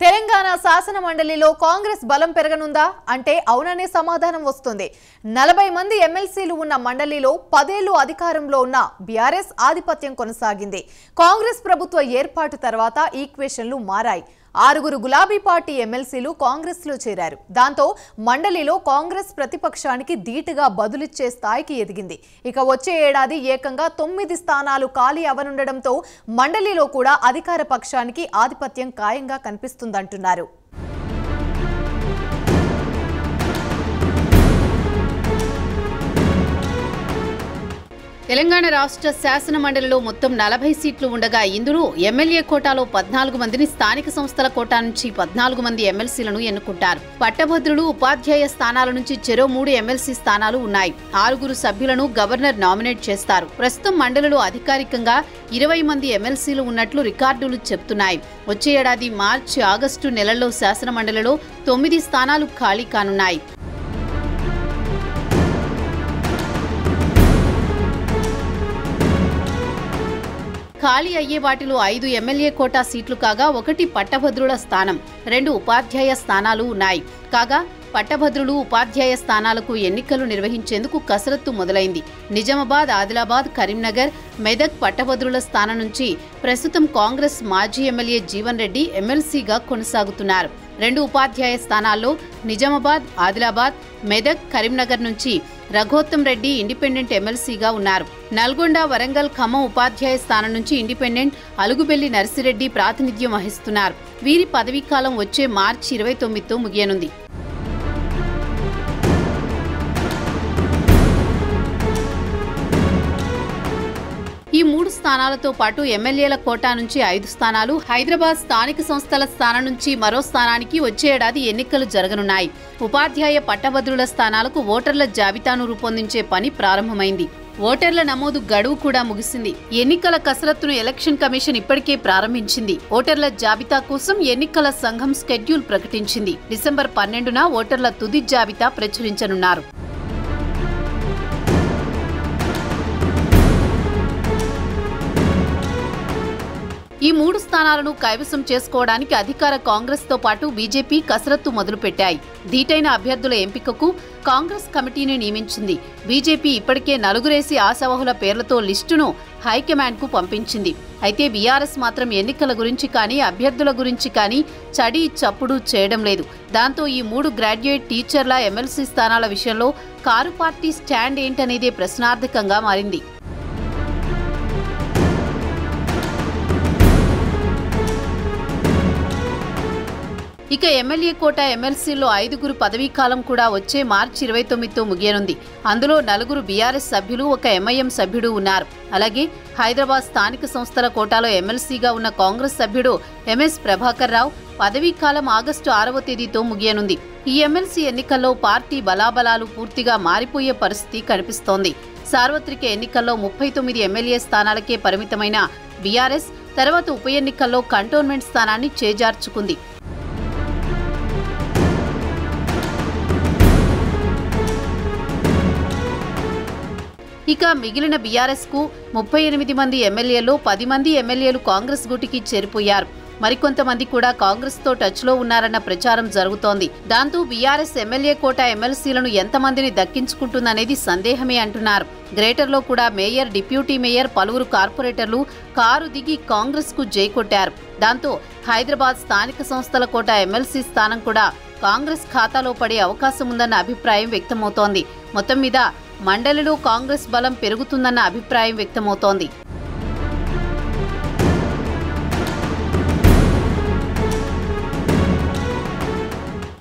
తెలంగాణ శాసన మండలిలో కాంగ్రెస్ బలం పెరగనుందా అంటే అవుననే సమాధానం వస్తుంది నలభై మంది ఎమ్మెల్సీలు ఉన్న మండలిలో పదేళ్లు అధికారంలో ఉన్న బీఆర్ఎస్ ఆధిపత్యం కొనసాగింది కాంగ్రెస్ ప్రభుత్వ ఏర్పాటు తర్వాత ఈక్వేషన్లు మారాయి ఆరుగురు గులాబీ పార్టీ ఎమ్మెల్సీలు కాంగ్రెస్ లో చేరారు దాంతో మండలిలో కాంగ్రెస్ ప్రతిపక్షానికి ధీటుగా బదులిచ్చే స్థాయికి ఎదిగింది ఇక వచ్చే ఏడాది ఏకంగా తొమ్మిది స్థానాలు ఖాళీ అవనుండడంతో మండలిలో కూడా అధికార పక్షానికి ఆధిపత్యం ఖాయంగా కనిపిస్తుందంటున్నారు తెలంగాణ రాష్ట్ర శాసన మండలిలో మొత్తం నలభై సీట్లు ఉండగా ఇందులో ఎమ్మెల్యే కోటాలో పద్నాలుగు మందిని స్థానిక సంస్థల కోటా నుంచి పద్నాలుగు మంది ఎమ్మెల్సీలను ఎన్నుకుంటారు పట్టభద్రులు ఉపాధ్యాయ స్థానాల నుంచి చెరో మూడు ఎమ్మెల్సీ స్థానాలు ఉన్నాయి ఆరుగురు సభ్యులను గవర్నర్ నామినేట్ చేస్తారు ప్రస్తుతం మండలిలో అధికారికంగా ఇరవై మంది ఎమ్మెల్సీలు ఉన్నట్లు రికార్డులు చెబుతున్నాయి వచ్చే ఏడాది మార్చి ఆగస్టు నెలల్లో శాసన మండలిలో తొమ్మిది స్థానాలు ఖాళీ కానున్నాయి ఖాళీ అయ్యే వాటిలో ఐదు ఎమ్మెల్యే కోటా సీట్లు కాగా ఒకటి పట్టభద్రుల స్థానం రెండు ఉపాధ్యాయ స్థానాలు ఉన్నాయి కాగా పట్టభద్రులు ఉపాధ్యాయ స్థానాలకు ఎన్నికలు నిర్వహించేందుకు కసరత్తు మొదలైంది నిజామాబాద్ ఆదిలాబాద్ కరీంనగర్ మెదక్ పట్టభద్రుల స్థానం నుంచి ప్రస్తుతం కాంగ్రెస్ మాజీ ఎమ్మెల్యే జీవన్ రెడ్డి ఎమ్మెల్సీగా కొనసాగుతున్నారు రెండు ఉపాధ్యాయ స్థానాల్లో నిజామాబాద్ ఆదిలాబాద్ మెదక్ కరీంనగర్ నుంచి రఘోత్తం రెడ్డి ఇండిపెండెంట్ ఎమ్మెల్సీగా ఉన్నారు నల్గొండ వరంగల్ ఖమ్మం ఉపాధ్యాయ స్థానం నుంచి ఇండిపెండెంట్ అలుగుబెల్లి నర్సిరెడ్డి ప్రాతినిధ్యం వహిస్తున్నారు వీరి పదవీకాలం వచ్చే మార్చి ఇరవై తొమ్మిదితో ముగియనుంది ఈ మూడు స్థానాలతో పాటు ఎమ్మెల్యేల కోటా నుంచి ఐదు స్థానాలు హైదరాబాద్ స్థానిక సంస్థల స్థానం నుంచి మరో స్థానానికి వచ్చే ఏడాది ఎన్నికలు జరగనున్నాయి ఉపాధ్యాయ పట్టభద్రుల స్థానాలకు ఓటర్ల జాబితాను రూపొందించే పని ప్రారంభమైంది ఓటర్ల నమోదు గడువు కూడా ముగిసింది ఎన్నికల కసరత్తును ఎలక్షన్ కమిషన్ ఇప్పటికే ప్రారంభించింది ఓటర్ల జాబితా కోసం ఎన్నికల సంఘం స్కెడ్యూల్ ప్రకటించింది డిసెంబర్ పన్నెండున ఓటర్ల తుది జాబితా ప్రచురించనున్నారు ఈ మూడు స్థానాలను కైవసం చేసుకోవడానికి అధికార కాంగ్రెస్ తో పాటు బీజేపీ కసరత్తు మొదలుపెట్టాయి ధీటైన అభ్యర్థుల ఎంపికకు కాంగ్రెస్ కమిటీని నియమించింది బీజేపీ ఇప్పటికే నలుగురేసి ఆశావహుల పేర్లతో లిస్టును హైకమాండ్ కు పంపించింది అయితే బీఆర్ఎస్ మాత్రం ఎన్నికల గురించి కానీ అభ్యర్థుల గురించి కానీ చడి చప్పుడు చేయడం లేదు దాంతో ఈ మూడు గ్రాడ్యుయేట్ టీచర్ల ఎమ్మెల్సీ స్థానాల విషయంలో కారు పార్టీ స్టాండ్ ఏంటనేదే ప్రశ్నార్థకంగా మారింది ఇక ఎమ్మెల్యే కోట ఎమ్మెల్సీలో ఐదుగురు పదవీకాలం కూడా వచ్చే మార్చి ఇరవై తొమ్మిదితో ముగియనుంది అందులో నలుగురు బీఆర్ఎస్ సభ్యులు ఒక ఎంఐఎం సభ్యుడు ఉన్నారు అలాగే హైదరాబాద్ స్థానిక సంస్థల కోటాలో ఎమ్మెల్సీగా ఉన్న కాంగ్రెస్ సభ్యుడు ఎంఎస్ ప్రభాకర్ రావు పదవీకాలం ఆగస్టు ఆరవ తేదీతో ముగియనుంది ఈ ఎమ్మెల్సీ ఎన్నికల్లో పార్టీ బలాబలాలు పూర్తిగా మారిపోయే పరిస్థితి కనిపిస్తోంది సార్వత్రిక ఎన్నికల్లో ముప్పై తొమ్మిది ఎమ్మెల్యే స్థానాలకే పరిమితమైన బీఆర్ఎస్ తర్వాత ఉప ఎన్నికల్లో కంటోన్మెంట్ స్థానాన్ని చేజార్చుకుంది ఇక మిగిలిన బీఆర్ఎస్ కు ముప్పై ఎనిమిది మంది ఎమ్మెల్యేలు పది మంది ఎమ్మెల్యేలు కాంగ్రెస్ గూటికి చేరిపోయారు మరికొంతమంది కూడా కాంగ్రెస్ తో టచ్ లో ఉన్నారన్న ప్రచారం జరుగుతోంది దాంతో బీఆర్ఎస్ ఎమ్మెల్యే కోట ఎమ్మెల్సీలను ఎంతమందిని దక్కించుకుంటుందనేది సందేహమే అంటున్నారు గ్రేటర్ లో కూడా మేయర్ డిప్యూటీ మేయర్ పలువురు కార్పొరేటర్లు కారు దిగి కాంగ్రెస్ కు జై కొట్టారు దాంతో హైదరాబాద్ స్థానిక సంస్థల కోట ఎమ్మెల్సీ స్థానం కూడా కాంగ్రెస్ ఖాతాలో పడే అవకాశం ఉందన్న అభిప్రాయం వ్యక్తమవుతోంది మొత్తం మీద మండలిలో కాంగ్రెస్ బలం పెరుగుతుందన్న అభిప్రాయం వ్యక్తమవుతోంది